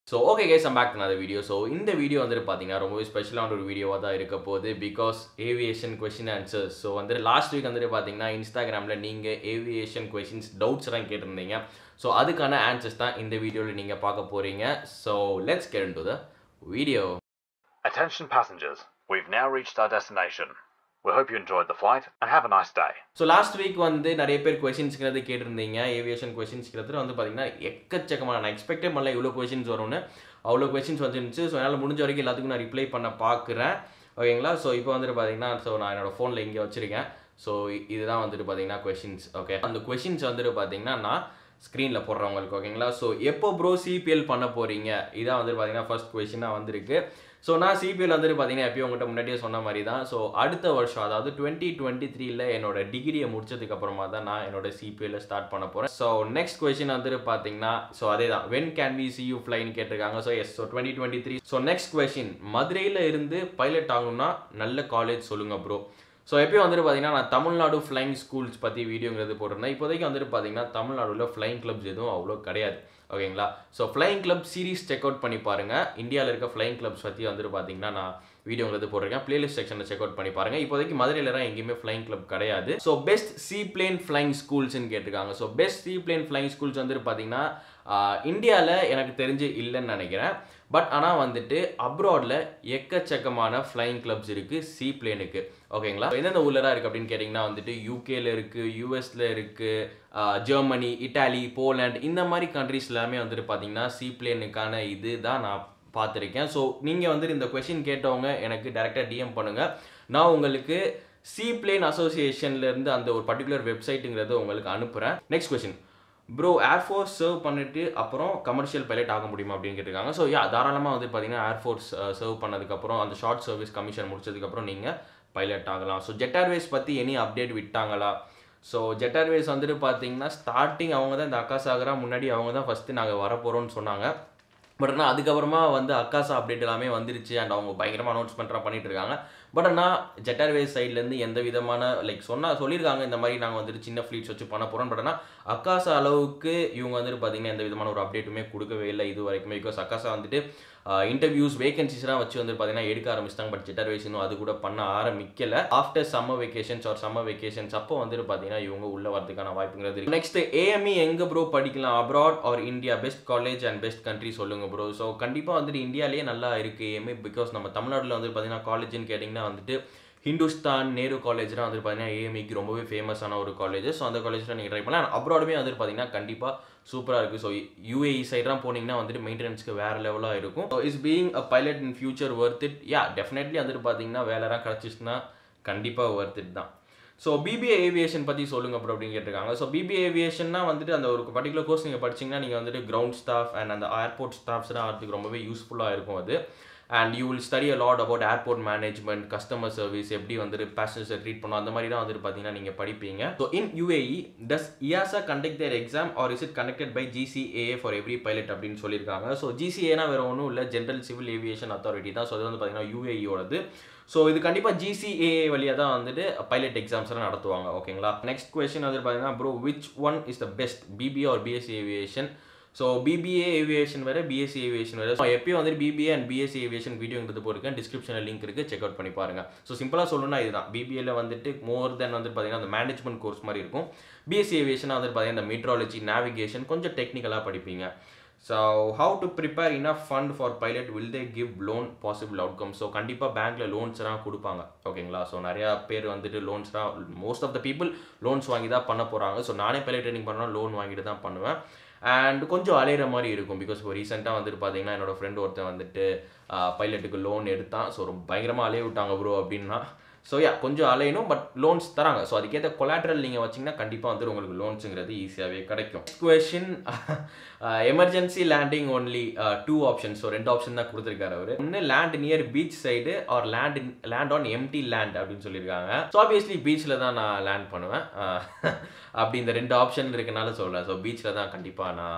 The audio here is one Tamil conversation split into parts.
So okay guys am back அந்த வீடியோ ஸோ இந்த வீடியோ வந்துட்டு பார்த்தீங்கன்னா ரொம்பவே ஸ்பெஷலான ஒரு வீடியோவாக தான் இருக்க போகுது because aviation question answers so வந்துட்டு லாஸ்ட் வீக் வந்துட்டு பார்த்தீங்கன்னா இன்ஸ்டாகிராமில் நீங்கள் ஏவியேஷன் கொஷின்ஸ் டவுட்ஸ் எல்லாம் கேட்டிருந்தீங்க ஸோ அதுக்கான ஆன்சர்ஸ் தான் இந்த வீடியோவில் நீங்கள் பார்க்க போகிறீங்க so let's get into the video Attention passengers, we've now reached our destination. We hope you enjoyed the flight and have a nice day. So last week வந்து நிறைய பேர் கொஷின்ஸ்ங்கிறது கேட்டிருந்தீங்க ஏவியேஷன் கொஷின்ஸ்ங்கிறது வந்து பார்த்தீங்கன்னா எக்கச்சக்கமான நான் எக்ஸ்பெக்டே பண்ணல இவ்வளோ கொஷின்ஸ் வரும்னு அவ்வளோ கொஷின்ஸ் வந்துருந்துச்சு ஸோ என்னால் முடிஞ்ச வரைக்கும் எல்லாத்துக்கும் நான் ரிப்ளை பண்ண பார்க்குறேன் ஓகேங்களா ஸோ இப்போ வந்துட்டு பார்த்தீங்கன்னா ஸோ நான் என்னோட ஃபோனில் இங்கே வச்சுருக்கேன் ஸோ இதுதான் வந்துட்டு பார்த்தீங்கன்னா கொஷின்ஸ் ஓகே அந்த கொஷின்ஸ் வந்துட்டு பார்த்தீங்கன்னா நான் ஸ்க்ரீனில் போடுறவங்களுக்கு ஓகேங்களா ஸோ எப்போ ப்ரோ சிபிஎல் பண்ண போகிறீங்க இதான் வந்துட்டு பார்த்தீங்கன்னா ஃபர்ஸ்ட் கொஷினாக வந்திருக்கு ஸோ நான் சிபிஎல் வந்துட்டு பார்த்தீங்கன்னா எப்பயும் உங்கள்கிட்ட முன்னாடியே சொன்ன மாதிரி தான் ஸோ அடுத்த வருஷம் அதாவது டுவெண்ட்டி டுவெண்ட்டி த்ரீல என்னோட டிகிரியை முடிச்சதுக்கு அப்புறமா தான் நான் என்னோட சிபிஎல்ல ஸ்டார்ட் பண்ண போகிறேன் ஸோ நெக்ஸ்ட் கொஸ்டின் வந்துட்டு பார்த்தீங்கன்னா ஸோ அதே தான் when can we see you ஃப்ளைன்னு கேட்டிருக்காங்க so yes so twenty twenty three so next question மதுரையில் இருந்து பைலட் ஆகணும்னா நல்ல காலேஜ் சொல்லுங்க ப்ரோ ஸோ எப்பயும் வந்துட்டு பார்த்தீங்கன்னா நான் தமிழ்நாடு ஃப்ளைங் ஸ்கூல்ஸ் பற்றி வீடியோங்கிறது போட்டிருந்தேன் இப்போதைக்கு வந்துட்டு பார்த்தீங்கன்னா தமிழ்நாடுல ஃப்ளைங் கிளப்ஸ் எதுவும் அவ்வளோ கிடையாது ஓகேங்களா so flying club series check out பண்ணி பாருங்கள் இந்தியாவில் இருக்க ஃப்ளைங் கிளப்ஸ் பற்றி வந்துட்டு பார்த்தீங்கன்னா நான் வீடியோங்கிறது போட்டிருக்கேன் பிளேலிஸ்ட் செக்ஷனில் செக் அவுட் பண்ணி பாருங்கள் இப்போதைக்கு மதுரையில் தான் எங்கேயுமே ஃப்ளைங் கிளப் கிடையாது so best sea plane flying ஸ்கூல்ஸ்னு கேட்டிருக்காங்க so best sea plane flying schools வந்துட்டு பார்த்தீங்கன்னா இந்தியாவில் எனக்கு தெரிஞ்சு இல்லைன்னு நினைக்கிறேன் பட் ஆனால் வந்துட்டு அப்ராடில் எக்கச்சக்கமான ஃப்ளைங் கிளப்ஸ் இருக்குது சி பிளேனுக்கு ஓகேங்களா எந்தெந்த ஊர்லலாம் இருக்குது அப்படின்னு கேட்டிங்கன்னா வந்துட்டு யூகேல இருக்குது யூஎஸில் இருக்குது ஜெர்மனி இட்டாலி போலாண்ட் இந்த மாதிரி கண்ட்ரிஸ் எல்லாமே வந்துட்டு பார்த்தீங்கன்னா சி பிளேனுக்கான இது தான் நான் பார்த்துருக்கேன் ஸோ நீங்கள் வந்துட்டு இந்த கொஷின் கேட்டவங்க எனக்கு டேரெக்டாக டிஎம் பண்ணுங்கள் நான் உங்களுக்கு சி பிளேன் அசோசியேஷன்லேருந்து அந்த ஒரு பர்டிகுலர் வெப்சைட்டுங்கிறத உங்களுக்கு அனுப்புகிறேன் next question bro air force serve பண்ணிட்டு அப்புறம் கமர்ஷியல் பைலட் ஆக முடியுமா அப்படின்னு கேட்டிருக்காங்க ஸோ யா தாராளமாக வந்து பார்த்தீங்கன்னா ஏர்ஃபோர்ஸ் சர்வ் பண்ணதுக்கப்புறம் அந்த ஷார்ட் சர்வீஸ் கமிஷன் முடிச்சதுக்கப்புறம் நீங்கள் பைலட் ஆகலாம் ஸோ ஜெட் ஏர்வேஸ் பற்றி எனி அப்டேட் விட்டாங்களா ஸோ ஜெட் ஏர்வேஸ் வந்துட்டு பார்த்தீங்கன்னா ஸ்டார்டிங் அவங்க தான் இந்த அக்காசாகரா முன்னாடி அவங்க தான் ஃபஸ்ட்டு நாங்கள் வரப்போகிறோம்னு சொன்னாங்க பட் ஆனால் அதுக்கப்புறமா வந்து அக்காசா அப்டேட் எல்லாமே வந்துருச்சு அண்ட் அவங்க பயங்கரமாக அனௌன்ஸ்மெண்ட்லாம் பண்ணிட்டு இருக்காங்க பட் ஆனால் ஜெட் ஏர்வேஸ் சைட்லேருந்து எந்த விதமான லைக் சொன்னால் சொல்லியிருக்காங்க இந்த மாதிரி நாங்கள் வந்துட்டு சின்ன ஃப்ளீட்ஸ் வச்சு பண்ண போகிறோம் பட் ஆனால் அக்காசா அளவுக்கு இவங்க வந்துட்டு பார்த்தீங்கன்னா எந்த விதமான ஒரு அப்டேட்டுமே கொடுக்கவே இல்லை இது வரைக்குமே பிகாஸ் அக்காசா வந்துட்டு இன்டர்வியூஸ் வேகன்சிஸ்லாம் வச்சு வந்து பார்த்தீங்கன்னா எடுக்க ஆரம்பிச்சிட்டாங்க பட் ஜெட் ஏர்வேஸ் இன்னும் அது கூட பண்ண ஆரம்பிக்கல after summer vacations or summer vacations அப்போ வந்துட்டு பார்த்தீங்கன்னா இவங்க உள்ள வரதுக்கான வாய்ப்புங்கிறது இருக்கு நெக்ஸ்ட் ஏஎம்இ எங்கே ப்ரோ படிக்கலாம் abroad or India best college and best country சொல்லுங்க ப்ரோ ஸோ கண்டிப்பாக வந்துட்டு இந்தியாலேயே நல்லா இருக்கு ஏஎம்இ பிகாஸ் நம்ம தமிழ்நாட்டில் வந்து பார்த்தீங்கன்னா காலேஜ்னு கேட்டிங்கன்னா வந்துட்டு ஹிந்துஸ்தான் நேரு காலேஜ்லாம் வந்து பார்த்தீங்கன்னா ஏஎம்இக்கு ரொம்பவே ஃபேமஸான ஒரு காலேஜ் ஸோ அந்த காலேஜில் நீங்கள் ட்ரை பண்ணலாம் அப்ராடுமே வந்துட்டு பார்த்தீங்கன்னா கண்டிப்பாக சூப்பராக இருக்குது ஸோ யூஏஇ சைட்லாம் போனீங்கன்னா வந்துட்டு மெயின்டெனன்ஸ்க்கு வேறு லெவலாக இருக்கும் so is being a pilot in future worth it ya definitely வந்துட்டு பார்த்தீங்கன்னா வேலைலாம் கிடச்சிச்சுன்னா கண்டிப்பாக ஒர்த் இட் தான் ஸோ பிபிஏ ஏவியேஷன் பற்றி சொல்லுங்க அப்புறம் அப்படின்னு கேட்டிருக்காங்க ஸோ பிபிஏ ஏவியேஷன்னா வந்துட்டு அந்த ஒரு பர்டிகுலர் கோர்ஸ் நீங்கள் படிச்சிங்கன்னா நீங்கள் வந்துட்டு கிரவுண்ட் ஸ்டாஃப் அண்ட் அந்த ஏர்போர்ட் ஸ்டாஃப்ஸ்லாம் ஆகிறதுக்கு ரொம்பவே யூஸ்ஃபுல்லாக இருக்கும் அது and you will study a lot about airport management customer service எப்படி வந்துட்டு பேசஞ்சர்ஸை ட்ரீட் பண்ணும் அந்த மாதிரி தான் வந்துட்டு பார்த்தீங்கன்னா நீங்கள் படிப்பீங்க so in UAE does EASA conduct their exam or is it conducted by GCA for every pilot அப்படின்னு சொல்லியிருக்காங்க ஸோ ஜிசிஏனா வேறு ஒன்றும் இல்லை ஜென்ரல் சிவில் ஏவியேஷன் அத்தாரிட்டி தான் ஸோ அது வந்து பார்த்தீங்கன்னா யூஏஇயோடது ஸோ இது கண்டிப்பாக ஜிசிஏ வழியாக தான் வந்துட்டு பைலட் எக்ஸாம்ஸ் எல்லாம் நடத்துவாங்க ஓகேங்களா நெக்ஸ்ட் கொஸ்டின் வந்து பார்த்தீங்கன்னா bro which one is the best BBA or BSc aviation so BBA aviation வேறு பிஎஸ்சி ஏவியேஷன் வேறு ஸோ எப்பயும் வந்துட்டு பிபிஏ அண்ட் பிஎஸ்சி ஏவியேஷன் வீடியோங்கிறது போயிருக்கேன் டிஸ்கிரிப்ஷனில் லிங்க் இருக்குது செக் அவுட் பண்ணி பாருங்கள் ஸோ சிம்பிளாக சொல்லணும்னா இதுதான் பிபிஏல வந்துட்டு மோர் தென் வந்து பார்த்தீங்கன்னா அந்த மேனேஜ்மெண்ட் கோர்ஸ் மாதிரி இருக்கும் பிஎஸ்சி ஏவியேஷன் வந்துட்டு பார்த்தீங்கன்னா இந்த மீட்ராலஜி நேவிகேஷன் கொஞ்சம் டெக்னிக்கலாக படிப்பீங்க so how to prepare enough fund for pilot will they give loan possible outcome so கண்டிப்பாக பேங்க்கில் லோன்ஸ்லாம் கொடுப்பாங்க ஓகேங்களா ஸோ நிறையா பேர் வந்துட்டு லோன்ஸ்லாம் most of the people loans வாங்கி தான் பண்ண போகிறாங்க ஸோ நானே பைலட் ட்ரைனிங் பண்ணால் லோன் வாங்கிட்டு தான் பண்ணுவேன் அண்ட் கொஞ்சம் அலையிற மாதிரி இருக்கும் பிகாஸ் இப்போ ரீசெண்டாக வந்துட்டு பார்த்தீங்கன்னா என்னோட ஃப்ரெண்ட் ஒருத்தன் வந்துட்டு பைலட்டுக்கு லோன் எடுத்தான் ஸோ ரொம்ப பயங்கரமாக அலைய விட்டாங்க ப்ரோ அப்படின்னா ஸோ யா கொஞ்சம் அலையணும் பட் லோன்ஸ் தராங்க ஸோ அதுக்கேற்ற கொலாட்ரல் நீங்கள் வச்சிங்கன்னா கண்டிப்பாக வந்துட்டு உங்களுக்கு லோன்ஸுங்கிறது ஈஸியாகவே கிடைக்கும் question emergency landing only two option so ரெண்டு ஆப்ஷன் தான் கொடுத்துருக்காரு அவர் ஒன்று land near beach side or land land on empty land அப்படின்னு சொல்லியிருக்காங்க ஸோ ஆப்வியஸ்லி பீச்சில் தான் நான் லேண்ட் பண்ணுவேன் அப்படி இந்த ரெண்டு ஆப்ஷன் இருக்கனால சொல்கிறேன் ஸோ பீச்சில் தான் கண்டிப்பாக நான்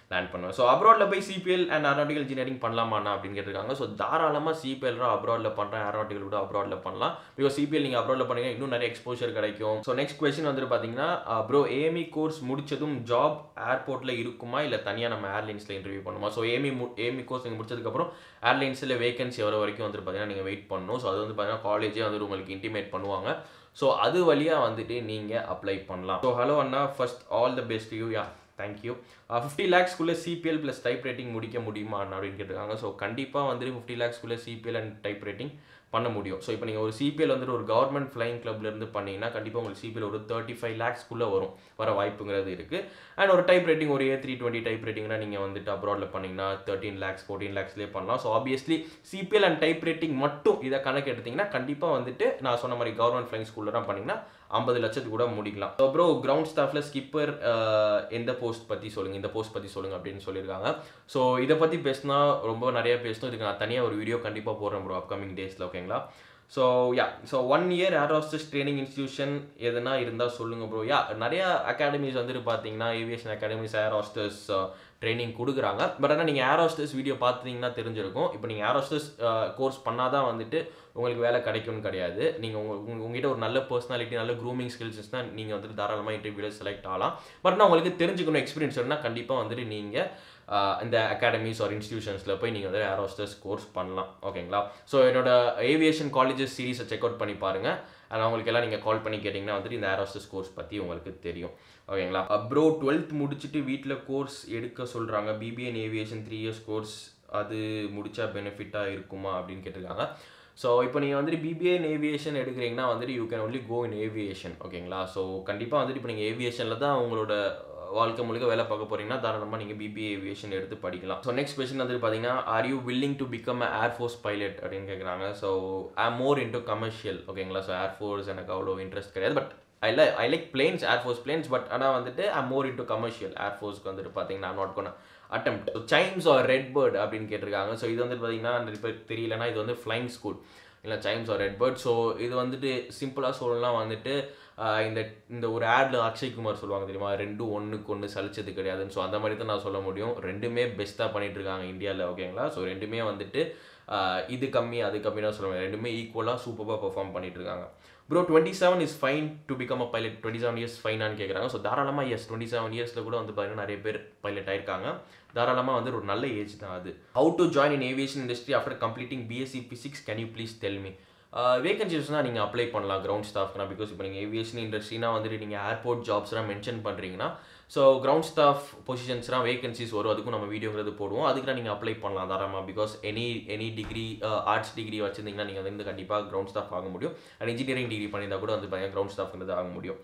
லேண்ட் பண்ணுவேன் ஸோ அப்ராடில் போய் சிபிஎல் அண்ட் ஏரோனாட்டிக்கல் இன்ஜினியரிங் பண்ணலாமாண்ணா அப்படின்னு கேட்டிருக்காங்க ஸோ தாராளமாக சிபிஎல் அப்ராடில் பண்ணுறேன் ஏரோனாட்டிக்கல் கூட அப்ராடில் பண்ணலாம் பிகாஸ் சிபிஎல் நீங்கள் அப்ராடில் பண்ணீங்கன்னா இன்னும் நிறைய எக்ஸ்போஷர் கிடைக்கும் ஸோ நெக்ஸ்ட் கொஸ்டின் வந்துட்டு பார்த்தீங்கன்னா ப்ரோ ஏமி கோர்ஸ் முடிச்சதும் ஜாப் ஏர்போர்ட்டில் இருக்குமா இல்லை தனியாக நம்ம ஏர்லைன்ஸில் இன்டர்வியூ பண்ணுமா ஸோ ஏமி ஏமி கோர்ஸ் நீங்கள் முடிச்சதுக்கப்புறம் ஏர்லைன்ஸில் வேகன்சி வர வரைக்கும் வந்துட்டு பார்த்தீங்கன்னா நீங்கள் வெயிட் பண்ணணும் ஸோ அது வந்து பார்த்தீங்கன்னா காலேஜே வந்து உங்களுக்கு இன்டிமேட் பண்ணுவாங்க ஸோ அது வழியாக வந்துட்டு நீங்கள் அப்ளை பண்ணலாம் ஸோ ஹலோ அண்ணா first all the best you yeah thank you fifty லேக்ஸ்க்குள்ளே சிபிஎல் ப்ளஸ் டைப் ரைட்டிங் முடிக்க முடியுமா அண்ணா அப்படின்னு கேட்டிருக்காங்க ஸோ கண்டிப்பாக வந்துட்டு ஃபிஃப்டி லேக்ஸ்க்குள்ளே சிபிஎல் அண்ட் டைப் ரைட்டிங் பண்ண முடியும் ஸோ இப்போ நீங்கள் ஒரு சிபிஎல் வந்துட்டு ஒரு கவர்மெண்ட் ஃப்ளைங் இருந்து பண்ணீங்கன்னா கண்டிப்பாக உங்களுக்கு சிபிஎல் ஒரு தேர்ட்டி ஃபைவ் லேக்ஸ்க்குள்ளே வரும் வர வாய்ப்புங்கிறது இருக்குது அண்ட் ஒரு டைப் ரைட்டிங் ஒரு ஏ த்ரீ டுவெண்ட்டி டைப் ரைட்டிங்னா நீங்கள் வந்துட்டு அப்ராடில் பண்ணீங்கன்னா தேர்ட்டின் லேக்ஸ் ஃபோர்டீன் லேக்ஸ்லேயே பண்ணலாம் so obviously CPL and type rating மட்டும் இதை கணக்கு எடுத்தீங்கன்னா கண்டிப்பாக வந்துட்டு நான் சொன்ன மாதிரி கவர்மெண்ட் ஃப்ளைங் ஸ்கூலில் தான் பண்ணிங்கன்னா ஐம்பது லட்சத்துக்கு கூட முடிக்கலாம் அப்புறம் கிரவுண்ட் ஸ்டாஃபில் ஸ்கிப்பர் எந்த போஸ்ட் பற்றி சொல்லுங்கள் இந்த போஸ்ட் பற்றி சொல்லுங்கள் அப்படின்னு சொல்லியிருக்காங்க ஸோ இதை பற்றி பேசினா ரொம்ப நிறைய பேசணும் இதுக்கு நான் தனியாக ஒரு வீடியோ கண்டிப்பாக போடுறேன் ப்ரோ அப்கமிங் டேஸில் ஓகேங்களா so yeah so one year air hostess training institution எதுனா இருந்தால் சொல்லுங்கள் ப்ரோ யா நிறைய அகாடமிஸ் வந்துட்டு பார்த்தீங்கன்னா aviation academies air hostess training கொடுக்குறாங்க பட் ஆனால் நீங்கள் ஏர் ஹாஸ்டஸ் வீடியோ பார்த்தீங்கன்னா தெரிஞ்சிருக்கும் இப்போ நீங்கள் ஏர் ஹாஸ்டஸ் கோர்ஸ் பண்ணால் தான் வந்துட்டு உங்களுக்கு வேலை கிடைக்கும்னு கிடையாது நீங்கள் உங்க உங்க- உங்ககிட்ட ஒரு நல்ல பர்சனாலிட்டி நல்ல க்ரூமிங் ஸ்கில்ஸ் தான் நீங்கள் வந்துட்டு தாராளமாக இன்டர்வியூவில் செலக்ட் ஆகலாம் பட் ஆனால் உங்களுக்கு தெரிஞ்சுக்கணும் எக்ஸ்பீரியன்ஸ் இருந்தால் கண்டிப்பாக வந்துட்டு நீங்கள் இந்த அகாடமிஸ் ஆர் இன்ஸ்டியூஷன்ஸில் போய் நீங்கள் வந்து ஏர் ஹாஸ்டஸ் கோர்ஸ் பண்ணலாம் ஓகேங்களா ஸோ என்னோட ஏவியேஷன் காலேஜஸ் சீரிஸை செக் அவுட் பண்ணி பாருங்கள் அண்ட் அவங்களுக்கு எல்லாம் நீங்கள் கால் பண்ணி கேட்டிங்கன்னா வந்துட்டு இந்த ஏர் ஹாஸ்டஸ் கோர்ஸ் பற்றி உங்களுக்கு தெரியும் ஓகேங்களா ப்ரோ டுவெல்த் முடிச்சுட்டு வீட்டில் கோர்ஸ் எடுக்க சொல்கிறாங்க BBN aviation three years course அது முடிச்சா பெனிஃபிட்டாக இருக்குமா அப்படின்னு கேட்டிருக்காங்க ஸோ இப்போ நீங்கள் வந்துட்டு பிபிஏ இன் ஏவியேஷன் எடுக்கிறீங்கன்னா வந்துட்டு you can only go in aviation ஓகேங்களா ஸோ கண்டிப்பாக வந்துட்டு இப்போ நீங்கள் ஏவியேஷனில் தான் உங்களோட வாழ்க்கை முழுக்க வேலை பார்க்க போறீங்கன்னா தாராளமாக நீங்கள் பிபிஏ ஏவியேஷன் எடுத்து படிக்கலாம் ஸோ நெக்ஸ்ட் கொஸ்டின் வந்துட்டு பார்த்தீங்கன்னா are you willing to become a air force pilot அப்படின்னு கேட்குறாங்க so I more into commercial ஓகேங்களா ஸோ ஏர்ஃபோர்ஸ் எனக்கு அவ்வளோ இன்ட்ரெஸ்ட் கிடையாது but I lie I like planes air force planes but ஆனால் வந்துட்டு ஐ மோர் இன்டு கமர்ஷியல் ஏர்ஃபோர்ஸ்க்கு வந்துட்டு பார்த்தீங்கன்னா not gonna attempt Sims or red bird அப்படின்னு கேட்டிருக்காங்க ஸோ இது வந்துட்டு பார்த்தீங்கன்னா நிறைய பேர் தெரியலனா இது வந்து ஃப்ளைங் ஸ்கூல் இல்லை Sims or red bird so இது வந்துட்டு சிம்பிளாக சொல்லலாம் வந்துட்டு ஆஹ் இந்த இந்த ஒரு ஆட்ல அக்ஷய் குமார் சொல்லுவாங்க தெரியுமா ரெண்டும் ஒன்றுக்கு ஒன்று சலிச்சது கிடையாதுன்னு ஸோ அந்த மாதிரி தான் நான் சொல்ல முடியும் ரெண்டுமே பெஸ்ட்டாக பண்ணிட்டு இருக்காங்க இந்தியாவில் ஓகேங்களா ஸோ ரெண்டுமே வந்துட்டு ஆஹ் இது கம்மி அது கம்மினா சொல்ல முடியாது ரெண்டுமே ஈக்குவலாக சூப்பராக பெர்ஃபார்ம் பண்ணிட்டு இருக்காங்க bro twenty seven is fine to become a pilot twenty seven years ஃபைனான்னு கேட்குறாங்க ஸோ தாராளமாக எஸ் டுவெண்ட்டி செவன் இயர்ஸில் கூட வந்து பார்த்தீங்கன்னா நிறைய பேர் பைலட் ஆயிருக்காங்க தாராளமாக வந்து ஒரு நல்ல ஏஜ் தான் அது how to join in aviation industry after completing BSc physics can you please tell me வேகன்சிஸ்னால் நீங்கள் அப்ளை பண்ணலாம் கிரவுண்ட் ஸ்டாஃப்னா பிகாஸ் இப்போ நீங்கள் ஏவியேஷன் இண்டஸ்ட்ரினா வந்துட்டு நீங்கள் ஏர்போர்ட் ஜாப்ஸ்லாம் மென்ஷன் பண்ணுறீங்கன்னா ஸோ கிரவுண்ட் ஸ்டாஃப் பொசிஷன்ஸ்லாம் வேகன்சிஸ் வரும் அதுக்கும் நம்ம வீடியோங்கிறது போடுவோம் அதுக்குலாம் நீங்கள் அப்ளை பண்ணலாம் தாராளமாக because any any degree arts degree வச்சிருந்தீங்கன்னா நீங்கள் வந்து கண்டிப்பாக கிரவுண்ட் ஸ்டாஃப் ஆக முடியும் அண்ட் இன்ஜினியரிங் டிகிரி பண்ணியிருந்தா கூட வந்து பார்த்தீங்கன்னா கிரவுண்ட் ஸ்டாஃப்ங்கிறது ஆக முடியும்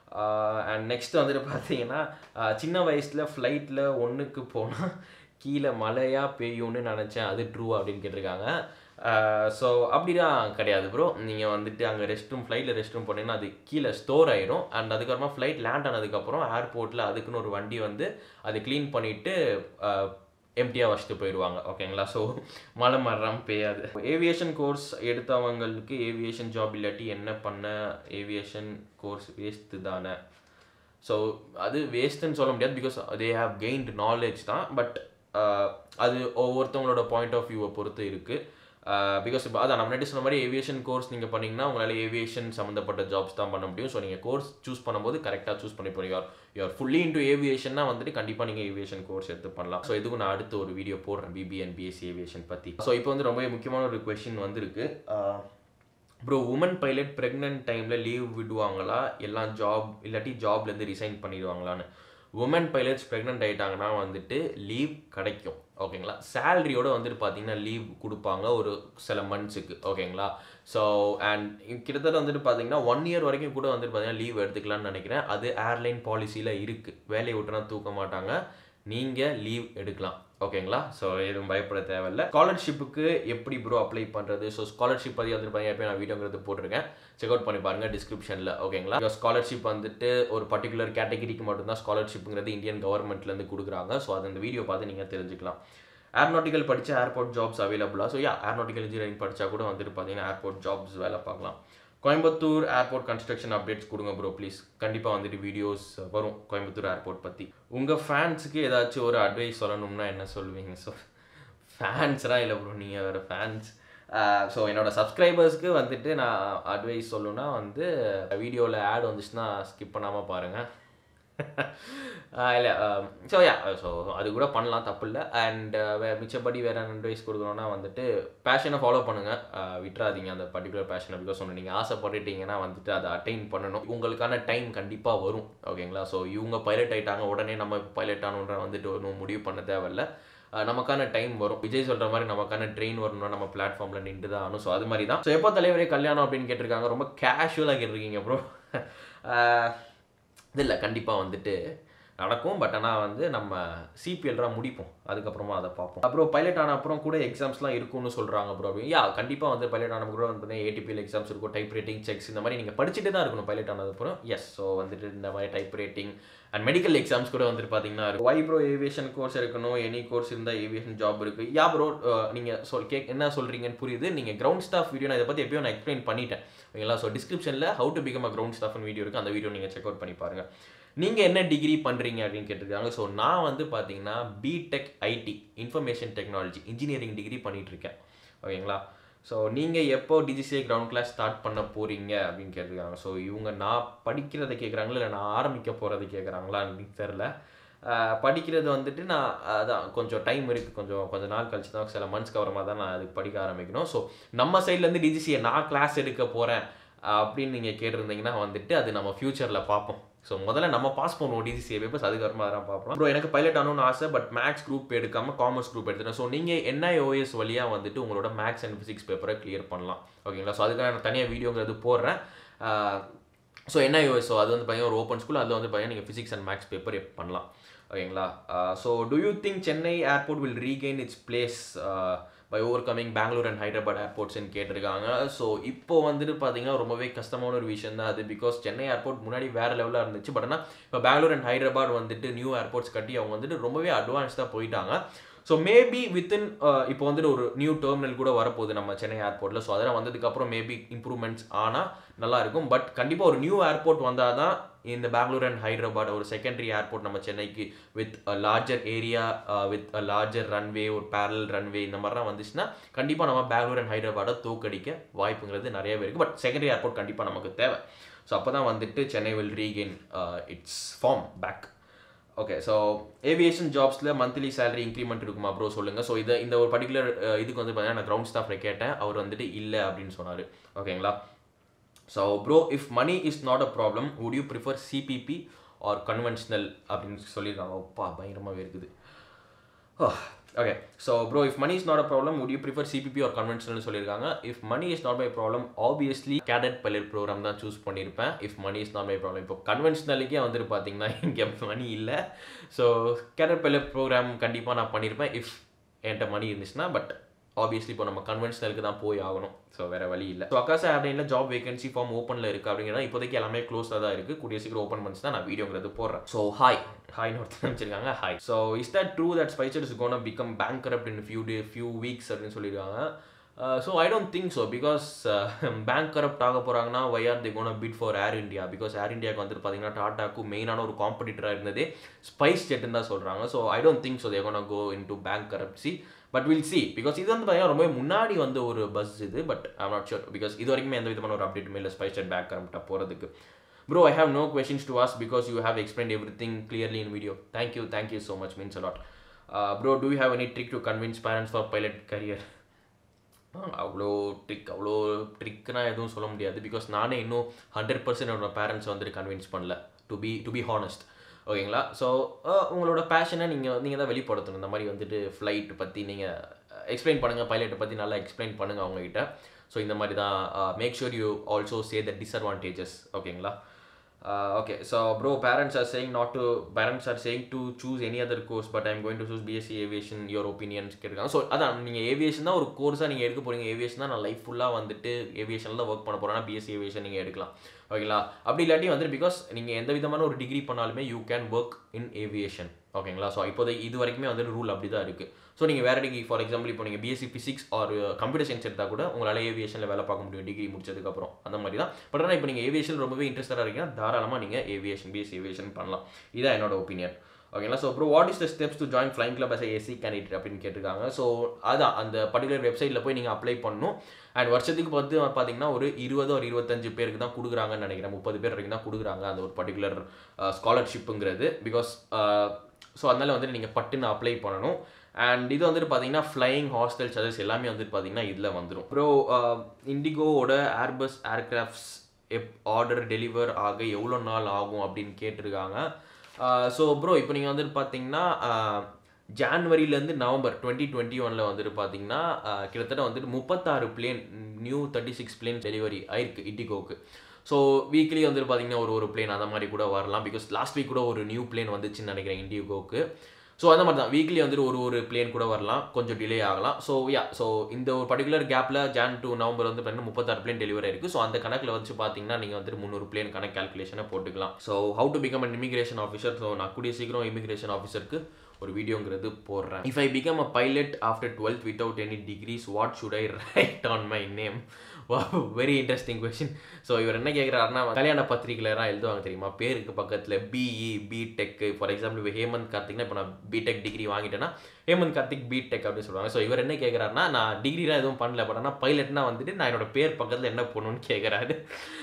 அண்ட் நெக்ஸ்ட் வந்துட்டு பார்த்தீங்கன்னா ஆஹ் சின்ன வயசில் ஃப்ளைட்டில் ஒன்றுக்கு போனால் கீழே மழையாக பெய்யும்னு நினச்சேன் அது ட்ரூ அப்படின்னு கேட்டிருக்காங்க ஸோ அப்படிலாம் கிடையாது ப்ரோ நீங்கள் வந்துட்டு அங்கே ரெஸ்ட் ரூம் ஃப்ளைட்டில் ரெஸ்ட் ரூம் போனீங்கன்னா அது கீழே ஸ்டோர் ஆயிரும் அண்ட் அதுக்கப்புறமா ஃப்ளைட் லேண்ட் ஆனதுக்கப்புறம் ஏர்போர்ட்டில் அதுக்குன்னு ஒரு வண்டி வந்து அது க்ளீன் பண்ணிவிட்டு எம்டியாக வச்சுட்டு போயிடுவாங்க ஓகேங்களா ஸோ மழை மரம் பெய்யாது ஏவியேஷன் கோர்ஸ் எடுத்தவங்களுக்கு ஏவியேஷன் ஜாப் இல்லாட்டி என்ன பண்ண ஏவியேஷன் கோர்ஸ் வேஸ்ட்டு தானே ஸோ அது வேஸ்ட்டுன்னு சொல்ல முடியாது because they have gained knowledge தான் பட் அது ஒவ்வொருத்தவங்களோட பாயிண்ட் ஆஃப் வியூவை பொறுத்து இருக்குது பிகாஸ் இப்போ அதான் நம்ம முன்னாடி சொன்ன மாதிரி ஏவியேஷன் கோர்ஸ் நீங்கள் பண்ணீங்கன்னா உங்களால் ஏவியேஷன் சம்மந்தப்பட்ட ஜாப்ஸ் தான் பண்ண முடியும் ஸோ நீங்கள் கோர்ஸ் சூஸ் பண்ணும்போது கரெக்டாக சூஸ் பண்ணி போறீங்க யூஆர் ஃபுல்லி இன்டு ஏவியேஷன்னா வந்துட்டு கண்டிப்பாக நீங்கள் ஏவியேஷன் கோர்ஸ் எடுத்து பண்ணலாம் ஸோ இதுக்கும் நான் அடுத்து ஒரு வீடியோ போடுறேன் பிபிஎன் பிஎஸ்சி ஏவியேஷன் பற்றி ஸோ இப்போ வந்து ரொம்ப முக்கியமான ஒரு கொஷின் வந்திருக்கு ப்ரோ உமன் பைலட் ப்ரெக்னென்ட் டைமில் லீவ் விடுவாங்களா எல்லாம் ஜாப் இல்லாட்டி ஜாப்லேருந்து ரிசைன் பண்ணிடுவாங்களான்னு உமன் பைலட்ஸ் ப்ரெக்னென்ட் ஆகிட்டாங்கன்னா வந்துட்டு லீவ் கிடைக்கும் ஓகேங்களா சேலரியோட வந்துட்டு பார்த்தீங்கன்னா லீவ் கொடுப்பாங்க ஒரு சில மந்த்ஸுக்கு ஓகேங்களா ஸோ அண்ட் கிட்டத்தட்ட வந்துட்டு பார்த்தீங்கன்னா ஒன் இயர் வரைக்கும் கூட வந்துட்டு பார்த்தீங்கன்னா லீவ் எடுத்துக்கலாம்னு நினைக்கிறேன் அது ஏர்லைன் பாலிசியில் இருக்குது வேலையை விட்டுனா தூக்க மாட்டாங்க நீங்கள் லீவ் எடுக்கலாம் ஓகேங்களா ஸோ எதுவும் பயப்பட தேவையில்ல ஸ்காலர்ஷிப்புக்கு எப்படி ப்ரோ அப்ளை பண்ணுறது ஸோ ஸ்காலர்ஷிப் பற்றி வந்துட்டு பார்த்தீங்கன்னா எப்பயும் நான் வீடியோங்கிறது போட்டிருக்கேன் செக் அவுட் பண்ணி பாருங்க டிஸ்கிரிப்ஷனில் ஓகேங்களா ஸ்காலர்ஷிப் வந்துட்டு ஒரு பர்டிகுலர் கேட்டகரிக்கு மட்டும்தான் ஸ்காலர்ஷிப்புங்கிறது இந்தியன் கவர்மெண்ட்லேருந்து கொடுக்குறாங்க ஸோ அது அந்த வீடியோ பார்த்து நீங்கள் தெரிஞ்சுக்கலாம் ஏர்நாட்டிக்கல் படித்தா ஏர்போர்ட் ஜாப்ஸ் அவைலபிளா ஸோ யா ஏர்நாட்டிக்கல் இன்ஜினியரிங் படித்தா கூட வந்துட்டு பார்த்தீங்கன்னா ஏர்போர்ட் ஜாப்ஸ் வேலை பார்க்கலாம் கோயம்புத்தூர் ஏர்போர்ட் கன்ஸ்ட்ரக்ஷன் அப்டேட்ஸ் கொடுங்க ப்ரோ ப்ளீஸ் கண்டிப்பாக வந்துட்டு வீடியோஸ் வரும் கோயம்புத்தூர் ஏர்போர்ட் பற்றி உங்கள் ஃபேன்ஸுக்கு ஏதாச்சும் ஒரு அட்வைஸ் சொல்லணும்னா என்ன சொல்லுவீங்க ஸோ ஃபேன்ஸ்லாம் இல்லை ப்ரோ நீங்கள் வேறு ஃபேன்ஸ் ஸோ என்னோட சப்ஸ்கிரைபர்ஸ்க்கு வந்துட்டு நான் அட்வைஸ் சொல்லணும்னா வந்து வீடியோவில் ஆட் வந்துச்சுன்னா ஸ்கிப் பண்ணாமல் பாருங்கள் இல்லை ஸோ யா ஸோ அது கூட பண்ணலாம் தப்பு இல்லை அண்ட் வே மிச்சப்படி வேறு அட்வைஸ் கொடுக்கணும்னா வந்துட்டு பேஷனை ஃபாலோ பண்ணுங்கள் விட்டுறாதீங்க அந்த பர்டிகுலர் பேஷனை பிகாஸ் ஒன்று நீங்கள் ஆசைப்பட்டுட்டீங்கன்னா வந்துட்டு அதை அட்டைன் பண்ணணும் உங்களுக்கான டைம் கண்டிப்பாக வரும் ஓகேங்களா ஸோ இவங்க பைலட் ஆகிட்டாங்க உடனே நம்ம பைலட் ஆகணுன்ற வந்துட்டு ஒன்றும் முடிவு பண்ண தேவையில்ல அஹ் நமக்கான டைம் வரும் விஜய் சொல்கிற மாதிரி நமக்கான ட்ரெயின் வரணும்னா நம்ம பிளாட்ஃபார்மில் நின்று தான் ஆகணும் ஸோ அது மாதிரி தான் ஸோ எப்போ தலைவரே கல்யாணம் அப்படின்னு கேட்டிருக்காங்க ரொம்ப கேஷுவலாக கேட்டிருக்கீங்க ப்ரோ இது இல்லை கண்டிப்பாக வந்துட்டு நடக்கும் பட் ஆனால் வந்து நம்ம சிபிஎல்ராக முடிப்போம் அதுக்கப்புறமா அதை பார்ப்போம் அப்புறம் பைலட் ஆன அப்புறம் கூட எக்ஸாம்ஸ்லாம் இருக்கும்னு சொல்கிறாங்க ப்ரோ அப்படின்னு யா கண்டிப்பாக வந்து பைலட் ஆன கூட வந்து ஏடிபிஎல் எக்ஸாம்ஸ் இருக்கும் டைப் ரைட்டிங் செக்ஸ் இந்த மாதிரி நீங்கள் படிச்சுட்டு தான் இருக்கணும் பைலட் ஆனதுக்கப்புறம் எஸ் ஸோ வந்துட்டு இந்த மாதிரி type rating and medical exams கூட வந்துட்டு பார்த்தீங்கன்னா இருக்கும் வை ப்ரோ ஏவியேஷன் கோர்ஸ் இருக்கணும் எனி கோர்ஸ் இருந்தால் ஏவியேஷன் ஜாப் இருக்குது யா ப்ரோ நீங்கள் சொல் கேக் என்ன சொல்கிறீங்கன்னு புரியுது நீங்கள் கிரவுண்ட் ஸ்டாஃப் வீடியோ நான் இதை பற்றி எப்பயும் நான் எக்ஸ்பிளைன் பண்ணிட்டேன் ஓகேங்களா ஸோ டிஸ்கிரிப்ஷனில் how to become a ground ஸ்டாஃப்னு வீடியோ இருக்குது அந்த வீடியோ நீங்கள் செக் அவுட் பண்ணி பாருங்கள் நீங்கள் என்ன டிகிரி பண்ணுறீங்க அப்படின்னு கேட்டிருக்காங்க ஸோ நான் வந்து பார்த்தீங்கன்னா BTech IT information technology engineering degree பண்ணிட்டு இருக்கேன் ஓகேங்களா ஸோ நீங்கள் எப்போ டிஜிசிஏ கிரவுண்ட் கிளாஸ் ஸ்டார்ட் பண்ண போகிறீங்க அப்படின்னு கேட்டிருக்காங்க ஸோ இவங்க நான் படிக்கிறதை கேட்குறாங்களா இல்லை நான் ஆரம்பிக்க போகிறத கேட்குறாங்களான்னு தெரில ஆஹ் படிக்கிறது வந்துட்டு நான் அதான் கொஞ்சம் டைம் இருக்குது கொஞ்சம் கொஞ்சம் நாள் கழிச்சு தான் சில மந்த்ஸ்க்கு அப்புறமா தான் நான் அதுக்கு படிக்க ஆரம்பிக்கணும் ஸோ நம்ம சைட்லேருந்து டிஜிசிஏ நான் கிளாஸ் எடுக்க போகிறேன் அப்படின்னு நீங்கள் கேட்டிருந்தீங்கன்னா வந்துட்டு அது நம்ம ஃப்யூச்சரில் பார்ப்போம் ஸோ முதல்ல நம்ம பாஸ் பண்ணுவோம் டிசிசிஏ பேப்பர்ஸ் அதுக்கப்புறமா அதெல்லாம் பார்ப்போம் ப்ரோ எனக்கு பைலட் ஆகணும்னு ஆசை பட் மேக்ஸ் குரூப் எடுக்காமல் காமர்ஸ் குரூப் எடுத்துட்டேன் ஸோ நீங்கள் என்ஐஓஎஸ் வழியாக வந்துட்டு உங்களோட மேக்ஸ் அண்ட் ஃபிசிக்ஸ் பேப்பரை கிளியர் பண்ணலாம் ஓகேங்களா ஸோ அதுக்காக நான் தனியாக வீடியோங்கிறது போடுறேன் ஸோ என்ஐஓஎஸ் ஸோ அது வந்து பையன் ஒரு ஓப்பன் ஸ்கூல் அதில் வந்து பையன் நீங்கள் ஃபிசிக்ஸ் அண்ட் மேக்ஸ் பேப்பர் பண்ணலாம் ஓகேங்களா so do you think Chennai airport will regain its place by over coming Bangalore and Hyderabad ஏர்போர்ட்ஸ்னு கேட்டிருக்காங்க ஸோ இப்போ வந்துட்டு பார்த்தீங்கன்னா ரொம்பவே கஷ்டமான ஒரு விஷயம் தான் அது பிகாஸ் சென்னை ஏர்போர்ட் முன்னாடி வேறு லெவலில் இருந்துச்சு பட் ஆனால் இப்போ பெங்களூர் அண்ட் ஹைதராபாத் வந்துட்டு நியூ ஏர்போர்ட்ஸ் கட்டி அவங்க வந்துட்டு ரொம்பவே அட்வான்ஸ்டாக போயிட்டாங்க ஸோ மேபி வித்தின் இப்போ வந்துட்டு ஒரு நியூ டெர்மினல் கூட வரப்போகுது நம்ம சென்னை ஏர்போர்ட்டில் ஸோ அதெல்லாம் வந்ததுக்கப்புறம் மேபி இம்ப்ரூவ்மெண்ட்ஸ் ஆனால் நல்லா இருக்கும் பட் கண்டிப்பாக ஒரு நியூ ஏர்போர்ட் வந்தால் தான் இந்த பெங்களூர் அண்ட் ஹைதராபாத் ஒரு செகண்டரி ஏர்போர்ட் நம்ம சென்னைக்கு with a larger area with a larger runway ஒரு பேரல் ரன்வே இந்த மாதிரிலாம் வந்துச்சுன்னா கண்டிப்பாக நம்ம பெங்களூர் அண்ட் ஹைதராபாத்தை தோக்கடிக்க வாய்ப்புங்கிறது நிறையவே இருக்குது பட் செகண்டரி ஏர்போர்ட் கண்டிப்பாக நமக்கு தேவை ஸோ அப்போ தான் வந்துட்டு Chennai will regain its form back okay so aviation ஜாப்ஸில் மந்த்லி சேலரி இன்க்ரிமெண்ட் இருக்குமா ப்ரோ சொல்லுங்கள் ஸோ இதை இந்த ஒரு பர்டிகுலர் இதுக்கு வந்து பார்த்தீங்கன்னா நான் கிரவுண்ட் ஸ்டாஃபில் கேட்டேன் அவர் வந்துட்டு இல்லை அப்படின்னு சொன்னார் ஓகேங்களா so bro if money is not a problem would you prefer CPP or conventional அப்படின்னு சொல்லியிருக்காங்க அப்பா பயங்கரமாகவே இருக்குது okay so bro if money is not a problem would you prefer CPP or conventional சொல்லியிருக்காங்க if money is not my problem obviously cadet pilot programme தான் சூஸ் பண்ணியிருப்பேன் if money is not my problem இப்போ கன்வென்ஷனலுக்கே வந்துட்டு பார்த்தீங்கன்னா இங்கே மணி இல்லை ஸோ கேடட் பைலட் ப்ரோக்ராம் கண்டிப்பாக நான் பண்ணியிருப்பேன் இஃப் என்கிட்ட மணி இருந்துச்சுன்னா பட் ஆப்வியஸ்லி இப்போ நம்ம கன்வென்ஷனலுக்கு தான் போய் ஆகணும் ஸோ வேறு வழி இல்லை ஸோ அக்காசா ஆப்லைனில் ஜாப் வேகன்சி ஃபார்ம் ஓப்பனில் இருக்குது அப்படிங்கிறத இப்போதைக்கு எல்லாமே க்ளோஸாக தான் இருக்குது கூடிய சீக்கிரம் ஓப்பன் பண்ணிச்சு தான் நான் வீடியோங்கிறது போடுறேன் ஸோ ஹாய் ஹாய்னு ஒருத்தர் நினச்சிருக்காங்க hi so is that true that SpiceJet is gonna become bankrupt in few day few weeks அப்படின்னு சொல்லியிருக்காங்க so I don't think so because bankrupt ஆக போகிறாங்கன்னா why are they gonna bid for Air India because Air இந்தியாவுக்கு வந்துட்டு பார்த்தீங்கன்னா டாட்டாக்கு மெயினான ஒரு காம்படிட்டராக இருந்ததே ஸ்பைஸ் ஜெட்டுன்னு தான் சொல்கிறாங்க so I don't think so they gonna go in to bankruptcy but will see because இது வந்து பார்த்தீங்கன்னா ரொம்ப முன்னாடி வந்து ஒரு பஸ் இது but I'm not sure because இது வரைக்குமே எந்த விதமான ஒரு அப்டேட்டுமே இல்லை ஸ்பைஸ் ஜெட் பேங்க் கரப்டாக போகிறதுக்கு bro I have no questions to ask because you have explain everything clearly in video thank you thank you so much means a lot bro do you have any trick to convince parents for pilot career அவ்வளோ ட்ரிக் அவ்வளோ ட்ரிக்னா எதுவும் சொல்ல முடியாது பிகாஸ் நானே இன்னும் ஹண்ட்ரட் பர்சன்ட் என்னோட பேரண்ட்ஸ் வந்துட்டு கன்வின்ஸ் பண்ணல to be to be honest ஓகேங்களா ஸோ உங்களோட பேஷனை நீங்கள் நீங்கள் தான் வெளிப்படுத்தணும் இந்த மாதிரி வந்துட்டு ஃப்ளைட் பற்றி நீங்கள் எக்ஸ்பிளைன் பண்ணுங்கள் பைலட்டை பற்றி நல்லா எக்ஸ்பிளைன் பண்ணுங்கள் அவங்ககிட்ட ஸோ இந்த மாதிரி தான் make sure you also say the disadvantages ஓகேங்களா okay so bro parents are saying not to parents are saying to choose any other course but I'm going to choose BSc aviation your opinions கேட்டிருக்காங்க ஸோ அதான் நீங்கள் ஏவியேஷன் தான் ஒரு கோர்ஸாக நீங்கள் எடுக்க போகிறீங்க ஏவியேஷன் தான் நான் லைஃப் ஃபுல்லாக வந்துட்டு ஏவியேஷனில் ஒர்க் பண்ண போகிறேன்னா பிஎஸ்சி ஏவியேஷன் நீங்கள் எடுக்கலாம் ஓகேங்களா அப்படி இல்லாட்டி வந்துட்டு பிகாஸ் நீங்கள் எந்த விதமான ஒரு டிகிரி பண்ணாலுமே you can work in aviation ஓகேங்களா ஸோ இப்போதைக்கு இது வரைக்குமே வந்துட்டு ரூல் அப்படி தான் இருக்குது ஸோ நீங்கள் வேறு டிகிரி ஃபார் எக்ஸாம்பிள் இப்போ நீங்கள் BSc physics or computer science எடுத்தால் கூட உங்களால் ஏவியேஷனில் வேலை பார்க்க முடியும் டிகிரி முடிச்சதுக்கப்புறம் அந்த மாதிரி தான் பட் ஆனால் இப்போ நீங்கள் ஏவியேஷன் ரொம்பவே இன்ட்ரெஸ்டடாக இருக்கீங்கன்னா தாராளமாக நீங்கள் ஏவியேஷன் பிஎஸ்சி ஏவியேஷன் பண்ணலாம் இதான் என்னோட ஒப்பீனியன் ஓகேங்களா ஸோ அப்புறம் what is the steps to join flying club as AC candidate அப்படின்னு கேட்டிருக்காங்க ஸோ அதான் அந்த பர்டிகுலர் வெப்சைட்டில் போய் நீங்கள் அப்ளை பண்ணணும் அண்ட் வருஷத்துக்கு பார்த்து பார்த்தீங்கன்னா ஒரு இருபது ஒரு இருபத்தஞ்சு பேருக்கு தான் கொடுக்குறாங்கன்னு நினைக்கிறேன் முப்பது பேர் வரைக்கும் தான் கொடுக்குறாங்க அந்த ஒரு பர்டிகுலர் ஸ்காலர்ஷிப்புங்கிறது பிகாஸ் ஸோ அதனால் வந்துட்டு நீங்கள் பட்டுன்னு அப்ளை பண்ணணும் அண்ட் இது வந்துட்டு பார்த்தீங்கன்னா ஃப்ளையிங் ஹாஸ்டல் சார்ஜஸ் எல்லாமே வந்துட்டு பார்த்தீங்கன்னா இதில் வந்துடும் அப்புறம் இண்டிகோவோட ஏர்பஸ் ஏர்கிராஃப்ட்ஸ் எப் ஆர்டர் டெலிவர் ஆக எவ்வளோ நாள் ஆகும் அப்படின்னு கேட்டிருக்காங்க ஸோ ப்ரோ இப்போ நீங்கள் வந்துட்டு பார்த்தீங்கன்னா ஜான்வரிலேருந்து நவம்பர் டுவெண்ட்டி டுவெண்ட்டி ஒனில் வந்துட்டு பார்த்தீங்கன்னா கிட்டத்தட்ட வந்துட்டு முப்பத்தாறு plane new thirty six plane delivery ஆயிருக்கு இண்டிகோவுக்கு ஸோ வீக்லி வந்துட்டு பார்த்தீங்கன்னா ஒரு ஒரு பிளேன் அந்த மாதிரி கூட வரலாம் பிகாஸ் லாஸ்ட் வீக் கூட ஒரு நியூ பிளேன் வந்துச்சுன்னு நினைக்கிறேன் இண்டிகோவுக்கு ஸோ அந்த மாதிரி தான் வீக்லி வந்துட்டு ஒரு ஒரு பிளேன் கூட வரலாம் கொஞ்சம் டிலே ஆகலாம் ஸோ யா ஸோ இந்த ஒரு பர்டிகுலர் கேப்பில் ஜான் டு நவம்பர் வந்து பார்த்தீங்கன்னா முப்பத்தாறு பிளேன் டெலிவரி இருக்குது ஸோ அந்த கணக்கில் வச்சு பார்த்தீங்கன்னா நீங்கள் வந்துட்டு முந்நூறு பிளேன் கணக்கு கேல்குலேஷனை போட்டுக்கலாம் so how to become an immigration officer so நான் கூடிய சீக்கிரம் இமிகிரேஷன் ஆஃபீஸருக்கு ஒரு வீடியோங்கிறது போடுறேன் if I become a pilot after twelfth without any degrees what should I write on my name very interesting question so இவர் என்ன கேட்குறாருன்னா கல்யாண பத்திரிகைலாம் எழுதுவாங்க தெரியுமா பேருக்கு பக்கத்தில் பிஇ பிடெக் ஃபார் எக்ஸாம்பிள் இப்போ ஹேமந்த் கார்த்திக்னா இப்போ நான் பிடெக் டிகிரி வாங்கிட்டேன்னா ஹேமந்த் கார்த்திக் பிடெக் அப்படின்னு சொல்லுவாங்க ஸோ இவர் என்ன கேட்குறாருன்னா நான் டிகிரிலாம் எதுவும் பண்ணல பட் ஆனால் பைலட்னா வந்துட்டு நான் என்னோட பேர் பக்கத்தில் என்ன போடணும்னு கேட்குறாரு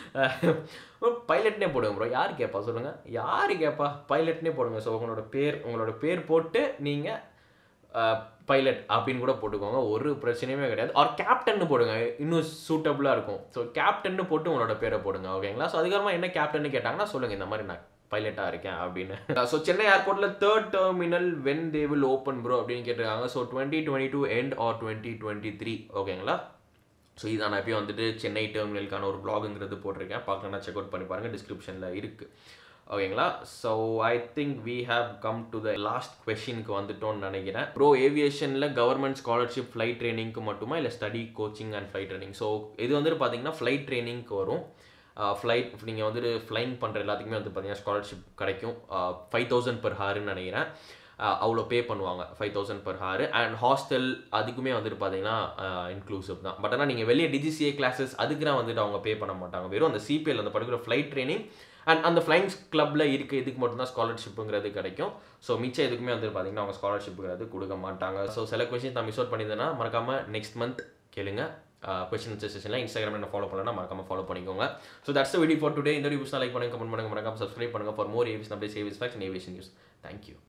பைலட்னே போடுங்க ப்ரோ யார் கேட்பா சொல்லுங்கள் யார் கேட்பா பைலட்னே போடுங்க ஸோ உங்களோட பேர் உங்களோட பேர் போட்டு நீங்கள் பைலட் அப்படின்னு கூட போட்டுக்கோங்க ஒரு பிரச்சனையுமே கிடையாது ஆர் கேப்டன்னு போடுங்க இன்னும் சூட்டபுளாக இருக்கும் ஸோ கேப்டன்னு போட்டு உங்களோட பேரை போடுங்க ஓகேங்களா ஸோ அதுக்கப்புறமா என்ன கேப்டன்னு கேட்டாங்கன்னா சொல்லுங்கள் இந்த மாதிரி நான் பைலட்டாக இருக்கேன் அப்படின்னு ஸோ சென்னை ஏர்போர்ட்டில் third terminal when they will open bro அப்படின்னு கேட்டிருக்காங்க so twenty twenty two end or twenty twenty three ஓகேங்களா ஸோ இதான் நான் எப்பயும் வந்துட்டு சென்னை டெர்மினலுக்கான ஒரு பிளாகுங்கிறது போட்டிருக்கேன் பார்க்கணும்னா செக் அவுட் பண்ணி பாருங்கள் டிஸ்கிரிப்ஷனில் இருக்குது ஓகேங்களா so I think we have come to the last கொஷினுக்கு வந்துட்டோம்னு நினைக்கிறேன் ப்ரோ ஏவியேஷனில் கவர்மெண்ட் ஸ்காலர்ஷிப் ஃப்ளைட் ட்ரைனிங்க்கு மட்டுமா இல்லை study coaching and flight training so இது வந்துட்டு பார்த்தீங்கன்னா ஃப்ளைட் ட்ரைனிங்க்கு வரும் ஃப்ளைட் நீங்கள் வந்துட்டு ஃப்ளைங் பண்ணுற எல்லாத்துக்குமே வந்து பார்த்தீங்கன்னா ஸ்காலர்ஷிப் கிடைக்கும் ஃபைவ் தௌசண்ட் பர் ஹாருன்னு நினைக்கிறேன் அவ்வளோ பே பண்ணுவாங்க five thousand per hour and hostel அதுக்குமே வந்துட்டு பார்த்தீங்கன்னா இன்க்ளூசிவ் தான் பட் ஆனால் நீங்கள் வெளியே டிஜிசிஏ கிளாஸஸ் அதுக்குலாம் வந்துட்டு அவங்க பே பண்ண மாட்டாங்க வெறும் அந்த சிபிஎல் அந்த பர்டிகுலர் ஃப்ளைட் ட்ரைனிங் அண்ட் அந்த ஃப்ளைங்ஸ் கிளப்பில் இருக்க இதுக்கு மட்டும்தான் ஸ்காலர்ஷிப்புங்கிறது கிடைக்கும் ஸோ மிச்சம் எதுக்குமே வந்து பார்த்தீங்கன்னா அவங்க ஸ்காலர்ஷிப்புங்கிறது கொடுக்க மாட்டாங்க ஸோ சில கொஸ்டின் நான் மிஸ் அவுட் பண்ணியிருந்தேன்னா மறக்காமல் நெக்ஸ்ட் மந்த் கேளுங்க கொஸ்டின் ஆன்சர் செஷனில் இன்ஸ்டாகிராமில் என்ன ஃபாலோ பண்ணலாம் மறக்காம ஃபாலோ பண்ணிக்கோங்க so that's video for today இந்த வீடியோஸ் லைக் பண்ணுங்க கமெண்ட் பண்ணுங்க மறக்காம சப்ஸ்கிரைப் பண்ணுங்க ஃபார் மோர் ஏவிஸ் அப்படியே சேவிஸ் ஃபேக்ஸ் ஏவியேஷன் நியூஸ் தேங்க்யூ